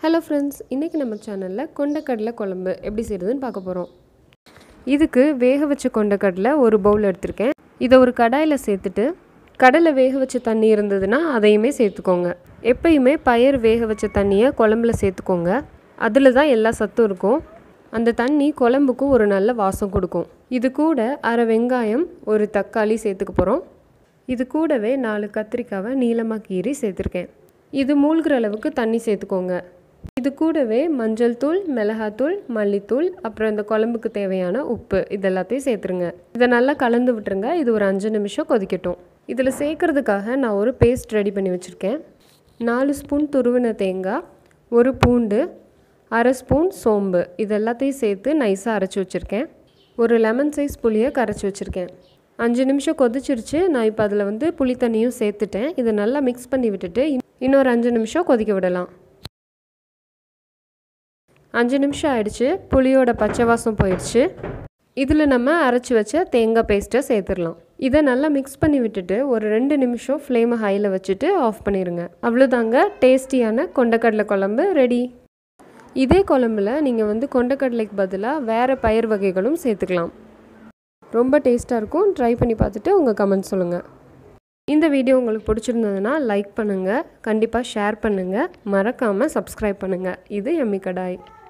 hello friends இன்றைக்கி நம்ம சேனலில் கொண்டக்கடலை குழம்பு எப்படி செய்கிறதுன்னு பார்க்க போகிறோம் இதுக்கு வேக வச்ச கொண்டக்கடலை ஒரு பவுல் எடுத்திருக்கேன் இதை ஒரு கடாயில் சேர்த்துட்டு கடலை வேக வச்ச தண்ணி இருந்ததுன்னா அதையுமே சேர்த்துக்கோங்க எப்பயுமே பயிர் வேக வச்ச தண்ணியை குழம்புல சேர்த்துக்கோங்க அதில் தான் எல்லா சத்தும் இருக்கும் அந்த தண்ணி குழம்புக்கும் ஒரு நல்ல வாசம் கொடுக்கும் இது கூட அரை வெங்காயம் ஒரு தக்காளி சேர்த்துக்க போகிறோம் இது கூடவே நாலு கத்திரிக்காவை நீளமாக கீறி சேர்த்துருக்கேன் இது மூழ்கிற அளவுக்கு தண்ணி சேர்த்துக்கோங்க இது கூடவே மஞ்சள் தூள் மிளகாத்தூள் மல்லித்தூள் அப்புறம் இந்த குழம்புக்கு தேவையான உப்பு இது எல்லாத்தையும் சேர்த்துருங்க இதை நல்லா கலந்து விட்டுருங்க இது ஒரு அஞ்சு நிமிஷம் கொதிக்கட்டும் இதில் சேர்க்கறதுக்காக நான் ஒரு பேஸ்ட் ரெடி பண்ணி வச்சுருக்கேன் நாலு ஸ்பூன் துருவின தேங்காய் ஒரு பூண்டு அரை ஸ்பூன் சோம்பு இது எல்லாத்தையும் சேர்த்து நைஸாக அரைச்சி வச்சுருக்கேன் ஒரு லெமன் சைஸ் புளியை கரைச்சி வச்சுருக்கேன் அஞ்சு நிமிஷம் கொதிச்சிருச்சு நான் இப்போ அதில் வந்து புளி தண்ணியும் சேர்த்துட்டேன் இதை நல்லா மிக்ஸ் பண்ணி விட்டுட்டு இன்னொரு அஞ்சு நிமிஷம் கொதிக்க விடலாம் அஞ்சு நிமிஷம் ஆயிடுச்சு புளியோட பச்சை வாசம் போயிடுச்சு இதில் நம்ம அரைச்சி வச்ச தேங்காய் பேஸ்ட்டை சேர்த்துடலாம் இதை நல்லா மிக்ஸ் பண்ணி விட்டுட்டு ஒரு ரெண்டு நிமிஷம் ஃப்ளேமை ஹையில் வச்சுட்டு ஆஃப் பண்ணிடுங்க அவ்வளோதாங்க டேஸ்டியான கொண்டக்கடலை குழம்பு ரெடி இதே குழம்புல நீங்கள் வந்து கொண்டக்கடலைக்கு பதிலாக வேறு பயிர் வகைகளும் சேர்த்துக்கலாம் ரொம்ப டேஸ்ட்டாக இருக்கும் ட்ரை பண்ணி பார்த்துட்டு உங்கள் கமெண்ட் சொல்லுங்கள் இந்த வீடியோ உங்களுக்கு பிடிச்சிருந்ததுன்னா லைக் பண்ணுங்கள் கண்டிப்பாக ஷேர் பண்ணுங்கள் மறக்காமல் சப்ஸ்கிரைப் பண்ணுங்கள் இது எம்மி கடாய்